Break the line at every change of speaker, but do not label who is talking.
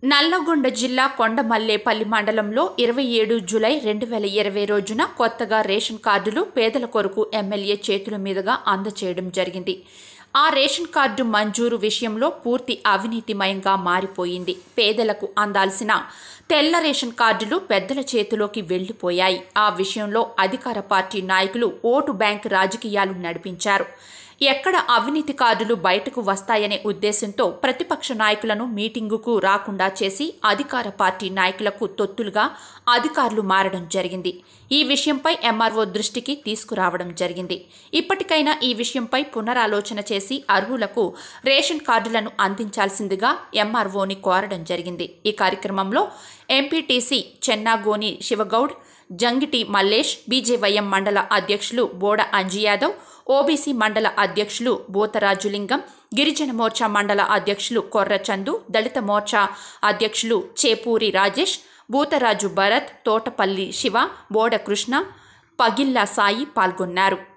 నల్లగొండ జిల్లా కొండమల్లేపల్లి మండలంలో ఇరవై ఏడు జూలై రెండు వేల ఇరవై రోజున కొత్తగా రేషన్ కార్డులు పేదల కొరకు ఎమ్మెల్యే చేతుల మీదుగా అందచేయడం జరిగింది ఆ రేషన్ కార్డు మంజూరు విషయంలో పూర్తి అవినీతిమయంగా మారిపోయింది పేదలకు అందాల్సిన తెల్ల రేషన్ కార్డులు పెద్దల చేతిలోకి వెళ్లిపోయాయి ఆ విషయంలో అధికార పార్టీ నాయకులు ఓటు బ్యాంక్ రాజకీయాలు నడిపించారు ఎక్కడ అవినీతి కార్డులు బయటకు వస్తాయనే ఉద్దేశంతో ప్రతిపక్ష నాయకులను మీటింగుకు రాకుండా చేసి అధికార పార్టీ నాయకులకు తొత్తులుగా అధికారులు మారడం జరిగింది ఈ విషయంపై ఎంఆర్ఓ దృష్టికి తీసుకురావడం జరిగింది ఇప్పటికైనా ఈ విషయంపై పునరాలోచన చేసి అర్హులకు రేషన్ కార్డులను అందించాల్సిందిగా ఎంఆర్ఓని కోరడం జరిగింది ఈ కార్యక్రమంలో ఎంపీటీసీ చెన్నాగోని శివగౌడ్ జంగిటి మల్లేష్ బీజేవైఎం మండల అధ్యక్షులు బోడ అంజీ యాదవ్ ఓబీసీ మండల అధ్యక్షులు బోతరాజులింగం గిరిజన మోర్చా మండల అధ్యక్షులు కొర్రచందు దళిత మోర్చా అధ్యక్షులు చేపూరి రాజేష్ బూతరాజు భరత్ తోటపల్లి శివ బోడ కృష్ణ పగిల్లా సాయి పాల్గొన్నారు